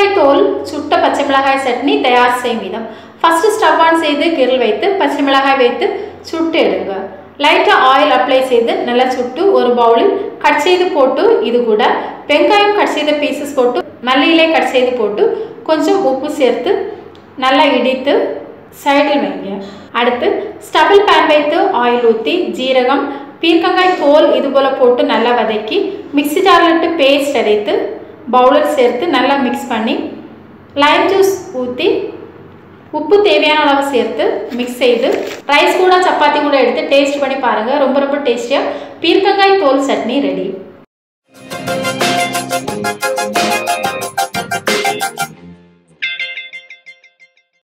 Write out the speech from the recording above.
பீர்க்கங்காய் தோல் சுட்ட பச்சை மிளகாய் சட்னி தயார் செய்யும் விதம் ஃபர்ஸ்ட் ஸ்டவ் ஆன் செய்து கிரில் வைத்து பச்சை மிளகாய் வைத்து சுட்டு எடுங்க லைட்டாக ஆயில் அப்ளை செய்து நல்லா சுட்டு ஒரு பவுலில் கட் செய்து போட்டு இது கூட வெங்காயம் கட் செய்த பீசஸ் போட்டு மல்லியிலே கட் செய்து போட்டு கொஞ்சம் உப்பு சேர்த்து நல்லா இடித்து சைடில் வைங்க அடுத்து ஸ்டபிள் பேன் வைத்து ஆயில் ஊற்றி ஜீரகம் பீர்க்கங்காய் தோல் இது போல் போட்டு நல்லா வதக்கி மிக்ஸி ஜாரில் இட்டு பேஸ்ட் அரைத்து பவுலில் சேர்த்து நல்லா மிக்ஸ் பண்ணி லைம் ஜூஸ் ஊற்றி உப்பு தேவையான அளவு சேர்த்து மிக்ஸ் செய்து ரைஸ் கூட சப்பாத்தி கூட எடுத்து டேஸ்ட் பண்ணி பாருங்கள் ரொம்ப ரொம்ப டேஸ்டியாக பீர்க்கங்காய் தோல் சட்னி ரெடி